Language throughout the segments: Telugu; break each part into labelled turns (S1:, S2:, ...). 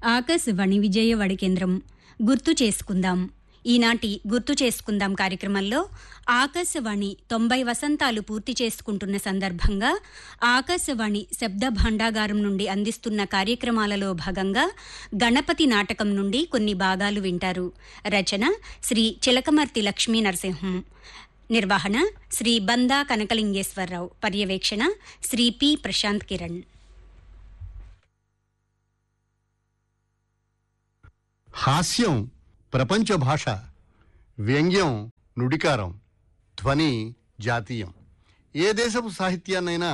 S1: ఆకాశవాణి విజయవాడ కేంద్రం గుర్తు చేసుకుందాం ఈనాటి గుర్తు చేసుకుందాం కార్యక్రమంలో ఆకాశవాణి తొంభై వసంతాలు పూర్తి చేసుకుంటున్న సందర్భంగా ఆకాశవాణి శబ్ద భాండాగారం నుండి అందిస్తున్న కార్యక్రమాలలో భాగంగా గణపతి నాటకం నుండి కొన్ని భాగాలు వింటారు రచన శ్రీ చిలకమర్తి లక్ష్మీ నరసింహం నిర్వహణ శ్రీ బందా కనకలింగేశ్వరరావు పర్యవేక్షణ శ్రీ పి ప్రశాంత్ కిరణ్
S2: హాస్యం ప్రపంచ భాష వ్యంగ్యం నుడికారం ధ్వని జాతీయం ఏ దేశపు సాహిత్యాన్నైనా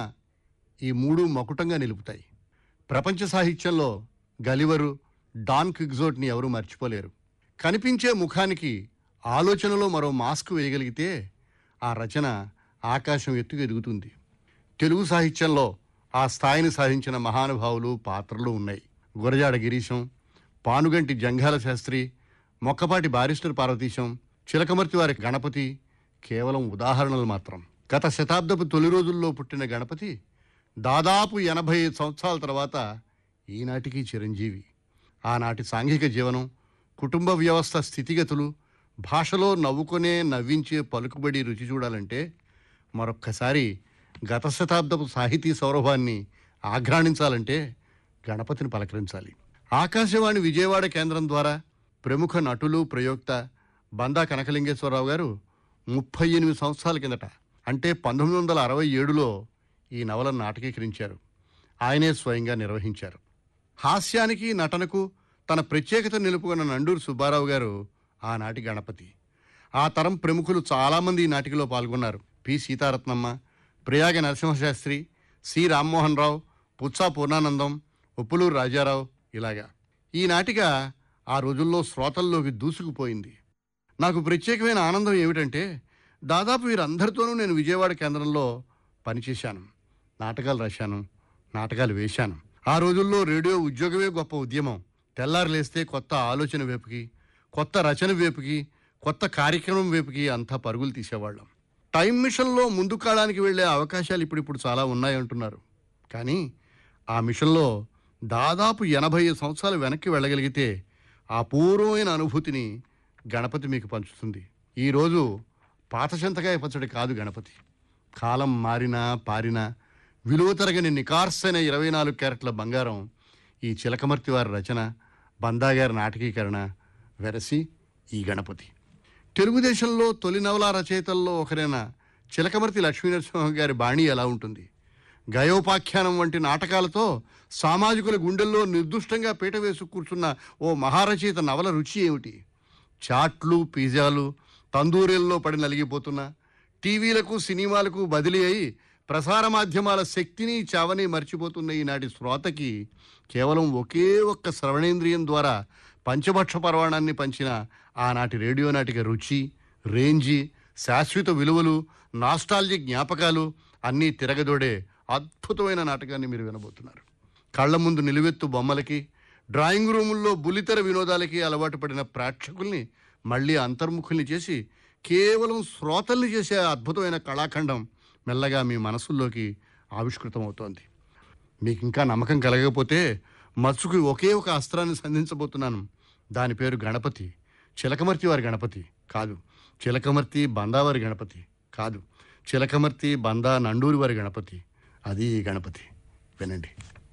S2: ఈ మూడు మకుటంగా నిలుపుతాయి ప్రపంచ సాహిత్యంలో గలివరు డాన్ క్విగ్జోట్ని ఎవరూ మర్చిపోలేరు కనిపించే ముఖానికి ఆలోచనలో మరో మాస్క్ వేయగలిగితే ఆ రచన ఆకాశం ఎత్తుకు ఎదుగుతుంది తెలుగు సాహిత్యంలో ఆ స్థాయిని సాధించిన మహానుభావులు పాత్రలు ఉన్నాయి గురజాడ గిరీశం పానుగంటి జంఘాల శాస్త్రి మొక్కపాటి బారిస్టర్ పార్వతీశం చిలకమర్తి వారి గణపతి కేవలం ఉదాహరణలు మాత్రం గత శతాబ్దపు తొలి రోజుల్లో పుట్టిన గణపతి దాదాపు ఎనభై ఐదు సంవత్సరాల తర్వాత ఈనాటికి చిరంజీవి ఆనాటి సాంఘిక జీవనం కుటుంబ వ్యవస్థ స్థితిగతులు భాషలో నవ్వుకునే నవ్వించే పలుకుబడి రుచి చూడాలంటే మరొక్కసారి గత శతాబ్దపు సాహితీ సౌరభాన్ని ఆఘ్రాణించాలంటే గణపతిని పలకరించాలి ఆకాశవాణి విజయవాడ కేంద్రం ద్వారా ప్రముఖ నటులు ప్రయోక్త బందా కనకలింగేశ్వరరావు గారు ముప్పై ఎనిమిది సంవత్సరాల కిందట అంటే పంతొమ్మిది వందల అరవై ఏడులో ఈ నవలను నాటకీకరించారు ఆయనే స్వయంగా నిర్వహించారు హాస్యానికి నటనకు తన ప్రత్యేకత నిలుపుకున్న నండూరు సుబ్బారావు గారు ఆనాటి గణపతి ఆ తరం ప్రముఖులు చాలామంది ఈ నాటికలో పాల్గొన్నారు పి సీతారత్నమ్మ ప్రయాగ నరసింహశాస్త్రి సి రామ్మోహన్ రావు పుత్సా పూర్ణానందం ఉప్పులూరు రాజారావు ఇలాగా ఈ నాటిక ఆ రోజుల్లో శ్రోతల్లోకి దూసుకుపోయింది నాకు ప్రత్యేకమైన ఆనందం ఏమిటంటే దాదాపు వీరందరితోనూ నేను విజయవాడ కేంద్రంలో పనిచేశాను నాటకాలు రాశాను నాటకాలు వేశాను ఆ రోజుల్లో రేడియో ఉద్యోగమే గొప్ప ఉద్యమం తెల్లారు లేస్తే కొత్త ఆలోచన వైపుకి కొత్త రచన వైపుకి కొత్త కార్యక్రమం వైపుకి అంతా పరుగులు తీసేవాళ్ళం టైం మిషన్లో ముందు కాలానికి వెళ్ళే అవకాశాలు ఇప్పుడిప్పుడు చాలా ఉన్నాయంటున్నారు కానీ ఆ మిషన్లో దాదాపు ఎనభై ఐదు సంవత్సరాలు వెనక్కి వెళ్ళగలిగితే ఆ పూర్వమైన అనుభూతిని గణపతి మీకు పంచుతుంది ఈరోజు పాత చింతకాయ పచ్చడి కాదు గణపతి కాలం మారినా పారినా విలువ తరగని నికార్సైన ఇరవై నాలుగు క్యారెట్ల బంగారం ఈ చిలకమర్తి వారి రచన బందాగారి నాటకీకరణ వెరసి ఈ గణపతి తెలుగుదేశంలో తొలి నవల రచయితల్లో ఒకరైన చిలకమర్తి లక్ష్మీనరసింహ గారి బాణి ఎలా ఉంటుంది గయోపాఖ్యానం వంటి నాటకాలతో సామాజికుల గుండెల్లో నిర్దుష్టంగా పీట వేసి కూర్చున్న ఓ మహారచయిత నవల రుచి ఏమిటి చాట్లు పిజ్జాలు తందూరీల్లో పడి నలిగిపోతున్న టీవీలకు సినిమాలకు బదిలీ అయి ప్రసార మాధ్యమాల శక్తిని చావని మర్చిపోతున్న ఈనాటి శ్రోతకి కేవలం ఒకే ఒక్క శ్రవణేంద్రియం ద్వారా పంచభక్ష పర్వాణాన్ని పంచిన ఆనాటి రేడియో నాటిక రుచి రేంజి శాశ్వత విలువలు నాస్టాలజిక్ జ్ఞాపకాలు అన్నీ తిరగదోడే అద్భుతమైన నాటకాన్ని మీరు వినబోతున్నారు కళ్ళ ముందు నిలువెత్తు బొమ్మలకి డ్రాయింగ్ రూముల్లో బుల్లితెర వినోదాలకి అలవాటు పడిన ప్రేక్షకుల్ని మళ్ళీ అంతర్ముఖుల్ని చేసి కేవలం శ్రోతల్ని చేసే అద్భుతమైన కళాఖండం మెల్లగా మీ మనసుల్లోకి ఆవిష్కృతమవుతోంది మీకు ఇంకా నమ్మకం కలగకపోతే మత్సుకు ఒకే ఒక అస్త్రాన్ని సంధించబోతున్నాను దాని పేరు గణపతి చిలకమర్తి వారి గణపతి కాదు చిలకమర్తి బందావారి గణపతి కాదు చిలకమర్తి బందా నండూరి వారి గణపతి అది ఈ గణపతి వినండి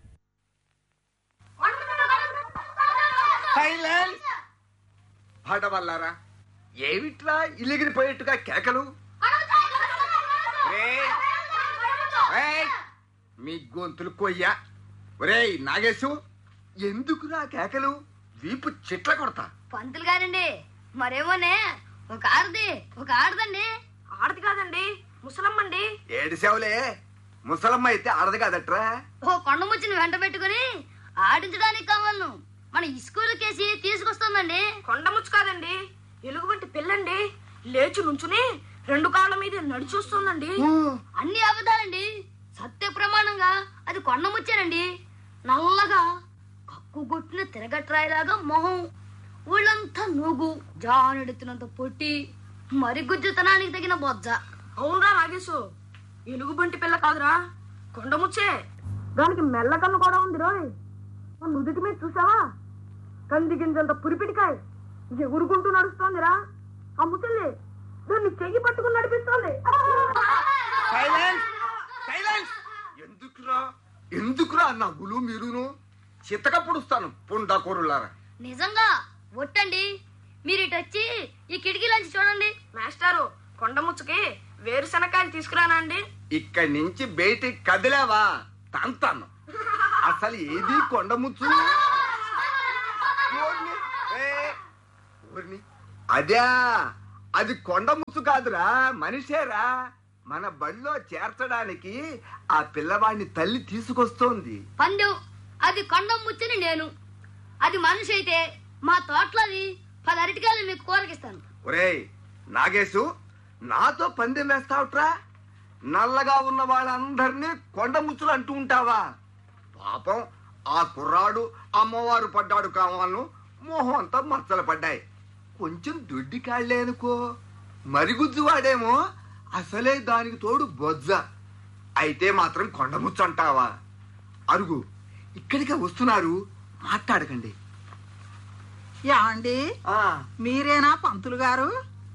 S3: సైలెన్స్ పాటవల్లారా ఏమిట్రా ఇలిగిరిపోయేట్టుగా కేకలు ఒరేయ్, ఒరేయ్, మీ గొంతులు కొయ్యా ఒరేయ్ నాగేశు ఎందుకురా కేకలు వీపు చిట్ల కొడతా
S4: పంతులు గారండి మరేమోనే ఒక ఆడది ఒక ఆడదండి
S5: ఆడది కాదండి ముసలమ్మండి
S3: ఏడిసేవలే ముసలమ్మ అయితే ఆడదు కాదట్రా
S4: ఓ కొండ ముచ్చిని వెంట పెట్టుకుని ఆడించడానికి కావాలను మన స్కూల్ కేసి తీసుకొస్తుందండి
S5: కొండముచ్చు కాదండి ఎలుగుబంటి పిల్లండి లేచి నుంచుని రెండు కాళ్ళ మీద నడిచి వస్తుందండి
S4: అన్ని అబద్ధాలండి సత్య ప్రమాణంగా అది కొండ ముచ్చానండి నల్లగా కక్కు కొట్టిన తిరగట్రాయిలాగా మొహం ఊళ్ళంతా నూగు జానెడుతున్నంత పొట్టి మరి గుజ్జుతనానికి తగిన బొజ్జ
S5: అవునరా నాగేశు ఎలుగుబంటి పిల్ల కాదురా కొండముచ్చే దానికి మెల్ల కన్ను కూడా ఉంది రోయ్ నుదుటి మీద చూసావా కంది గింజంత పురిపిటికాయ ఎగురుకుంటూ నడుస్తోందిరా ఆ ముసలి దాన్ని చెయ్యి పట్టుకుని నడిపిస్తోంది
S3: సైలెన్స్ సైలెన్స్ ఎందుకురా ఎందుకురా నవ్వులు మీరును చిత్తక పొడుస్తాను పుండాకూరులారా
S4: నిజంగా ఒట్టండి మీరు ఇటు వచ్చి ఈ కిటికీలోంచి చూడండి
S5: మాస్టారు కొండముచ్చుకి వేరుశనకాయలు తీసుకురానా అండి
S3: ఇక్కడి నుంచి బయటికి కదిలేవా తంతాను అసలు ఏది కొండముచ్చు ఓర్ని, ఏ, ఓర్ని. అదే అది కొండముచ్చు కాదురా మనిషేరా మన బడిలో చేర్చడానికి ఆ పిల్లవాడిని తల్లి తీసుకొస్తోంది
S4: పందెం అది కొండం ముచ్చని నేను అది మనిషి అయితే మా తోటలోది పది అరటికాయలు మీకు కూరకిస్తాను
S3: ఒరేయ్ నాగేశు నాతో పందెం వేస్తావుట్రా నల్లగా ఉన్న వాళ్ళందరినీ కొండ ముచ్చులు అంటూ ఉంటావా పాపం ఆ కుర్రాడు అమ్మవారు పడ్డాడు కావాలను మొహం అంతా మచ్చలు పడ్డాయి కొంచెం దొడ్డి కాళ్ళే అనుకో మరిగుజ్జు వాడేమో అసలే దానికి తోడు బొజ్జ అయితే మాత్రం కొండముచ్చు అంటావా అరుగు ఇక్కడికే వస్తున్నారు మాట్లాడకండి
S6: యాండి
S3: ఆ
S6: మీరేనా పంతులు గారు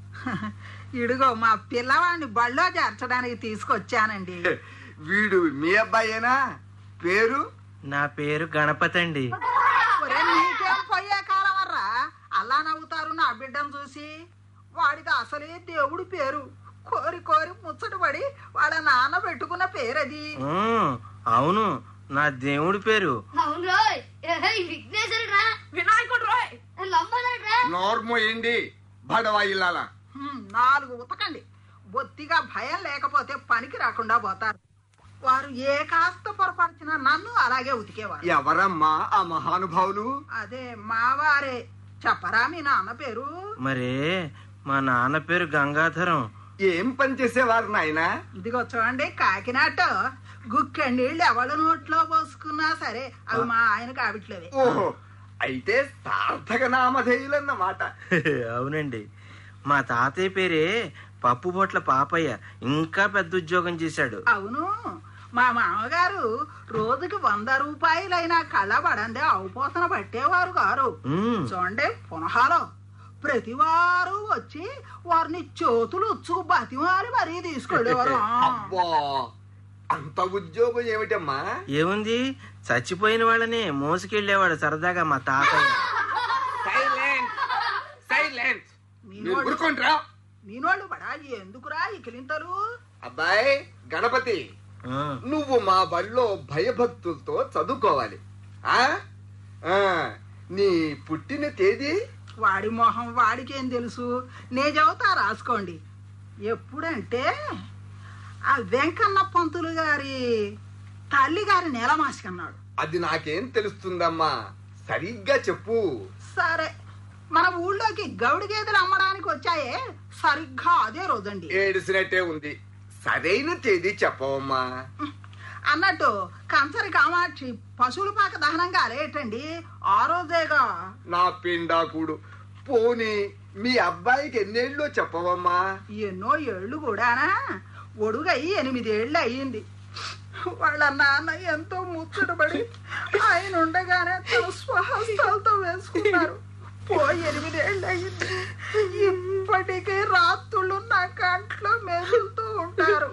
S6: ఇడుగో మా పిల్లవాడిని బళ్ళో చేర్చడానికి తీసుకొచ్చానండి
S3: వీడు మీ అబ్బాయేనా పేరు
S7: నా పేరు గణపతి అండి
S6: ఒరే, నీకేం పోయే కాలం వర్రా అలా నవ్వుతారు నా బిడ్డను చూసి వాడికి అసలే దేవుడి పేరు కోరి కోరి ముచ్చటపడి వాళ్ళ నాన్న పెట్టుకున్న పేరది
S7: ఉమ్, అవును నా దేవుడి పేరు
S4: అవును రోయ్ ఏహే, ఈ విఘ్నేశ్వరుడు రా
S5: వినాయకుడు రోయ్
S4: లంబోదరుడు రా
S3: నోర్మోయండి బడవా ఇల్లాల
S6: హ్మ్, నాలుగు ఉతకండి బొత్తిగా భయం లేకపోతే పనికి రాకుండా పోతారు వారు ఏ కాస్త పొరపరిచినా నన్ను అలాగే ఉతికేవారు
S3: ఎవరమ్మా ఆ మహానుభావులు
S6: అదే మావారే చెప్పరా మీ నాన్న పేరు
S7: మరే మా నాన్న పేరు గంగాధరం
S3: ఏం పని చేసేవారు నాయనా
S6: ఇదిగో చూడండి కాకినాట గుక్కె నీళ్ళు ఎవరి నోట్లో పోసుకున్నా సరే అవి మా ఆయనకు ఆవిట్లేవే
S3: ఓహో అయితే సార్థక నామధేయులన్నమాట
S7: అవునండి మా తాతయ్య పేరే పప్పు బొట్ల పాపయ్య ఇంకా పెద్ద ఉద్యోగం చేశాడు
S6: అవును మా మామగారు రోజుకి వంద రూపాయలైనా కళ్ళబడందే అవపోసన పట్టేవారు గారు
S7: ఉమ్,
S6: చూడండి పునహాలో ప్రతి వారు వచ్చి వారిని చేతులు ఉచ్చుకు బతిమారి మరీ తీసుకెళ్ళేవారు ఆ.
S3: అబ్బా అంత ఉద్యోగం ఏమిటమ్మా
S7: ఏముంది చచ్చిపోయిన వాళ్ళని మోసుకెళ్ళేవాడు సరదాగా మా తాతయ్య
S3: సైలెంట్ సైలెంట్ మీరు ఊరుకోండిరా
S6: మీనోళ్ళు బడా ఎందుకురా ఈ కిలింతలు
S3: అబ్బాయి గణపతి
S7: ఆ,
S3: నువ్వు మా బడిలో భయభక్తులతో చదువుకోవాలి ఆ ఆ, నీ పుట్టిన తేదీ
S6: వాడి మొహం వాడికేం తెలుసు నే చెబుతా రాసుకోండి ఎప్పుడంటే ఆ వెంకన్న పంతులు గారి తల్లి గారి నెలమాసికన్నాడు
S3: అది నాకేం తెలుస్తుందమ్మా సరిగ్గా చెప్పు
S6: సరే మన ఊళ్ళోకి గౌడి గేదెలు అమ్మడానికి వచ్చాయే సరిగ్గా అదే రోజండి
S3: ఏడిసినట్టే ఉంది సరైన తేదీ చెప్పవమ్మా
S6: అన్నట్టు కంచరి కామాక్షి పశువుల పాక దహనం కాలేటండి ఆ రోజేగా
S3: నా పిండాకుడు పోనీ మీ అబ్బాయికి ఎన్నేళ్ళో చెప్పవమ్మా
S6: ఎన్నో ఏళ్ళు కూడానా ఒడుగయి ఎనిమిదేళ్ళు అయ్యింది వాళ్ళ నాన్న ఎంతో ముచ్చటపడి ఆయన ఉండగానే తన స్వహస్తాలతో వేసుకున్నారు పోయి ఎనిమిదేళ్ళు అయ్యింది ఇప్పటికీ రాత్రులు నా కంట్లో మెదులుతూ ఉంటారు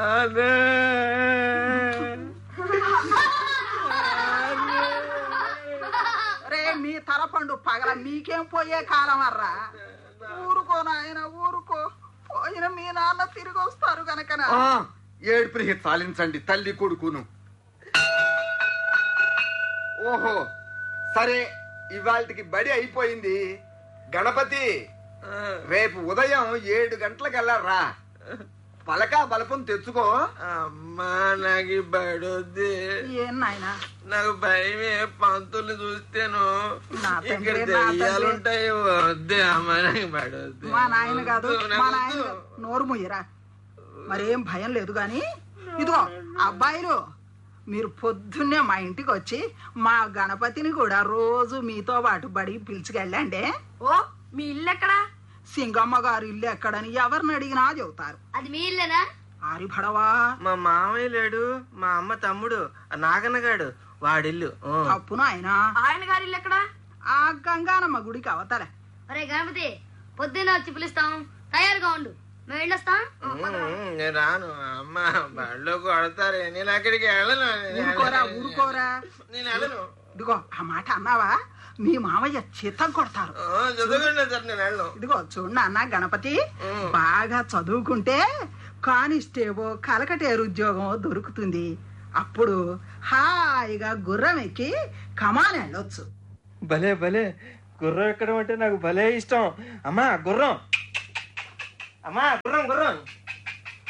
S6: రే మీ తలపండు పగల మీకేం పోయే కాలం అర్రా ఊరుకో నాయన ఊరుకో పోయిన మీ నాన్న తిరిగి వస్తారు కనుకనా
S3: ఆ, ఏడుపురికి చాలించండి తల్లి కొడుకును ఓహో సరే ఇవాళకి బడి అయిపోయింది గణపతి రేపు ఉదయం ఏడు గంటలకల్లా రా పలకా బలపం తెచ్చుకో
S7: అమ్మా నాకు ఈ బడొద్ది
S6: ఏం నాయనా
S7: నాకు భయమే పంతులు చూస్తేను
S6: నా
S7: ఇక్కడ
S6: తండ్రి, నా తండ్రి.
S7: దెయ్యాలుంటాయి వద్దే అమ్మా నాకు బడొద్ది
S6: మా నాయన కాదు
S7: వద్దు,
S6: మా
S7: నాకు
S6: నాయన
S7: వద్దు.
S6: కాదు. నోరు ముయ్యరా మరేం భయం లేదు గాని ఇదిగో అబ్బాయిలు మీరు పొద్దున్నే మా ఇంటికి వచ్చి మా గణపతిని కూడా రోజు మీతో పాటు బడికి పిలిచికెళ్ళండి
S5: ఓ మీ ఇల్లు ఎక్కడా
S6: సింగమ్మ గారు ఇల్లు ఎక్కడని ఎవరిని అడిగినా చెబుతారు
S4: అది మీ ఇల్లేనా
S6: ఆరిభడవా
S7: మా మామయ్య లేడు మా అమ్మ తమ్ముడు ఆ నాగన్నగాడు వాడిల్లు ఊ.
S6: తప్పును ఆయన
S5: ఆయన గారి ఇల్లు ఎక్కడా
S6: ఆ గంగానమ్మ గుడికి అవతల
S4: అరే గణపతి పొద్దున్న వచ్చి పిలుస్తాం తయారుగా ఉండు మేము వెళ్ళొస్తాం
S7: ఉమ్, నేను రాను అమ్మ బడిలో కొడతారే నేను అక్కడికి వెళ్ళను నేను
S6: ఊరుకోరా
S7: వెళ్ళను.
S6: ఊరుకోరా
S7: నేను వెళ్ళను
S6: ఇదిగో ఆ మాట అన్నావా మీ మామయ్య చిత్తం కొడతారు
S7: ఓ, చదువుకోండి సార్ నేను వెళ్ళను
S6: ఇదిగో చూడు అన్న గణపతి
S7: ఉమ్.
S6: బాగా చదువుకుంటే కానిస్టేబో కలకటేరు ఉద్యోగం దొరుకుతుంది అప్పుడు హాయిగా గుర్రం ఎక్కి కమాన్ వెళ్ళొచ్చు
S7: భలే భలే గుర్రం ఎక్కడం అంటే నాకు భలే ఇష్టం అమ్మా గుర్రం అమ్మా గుర్రం గుర్రం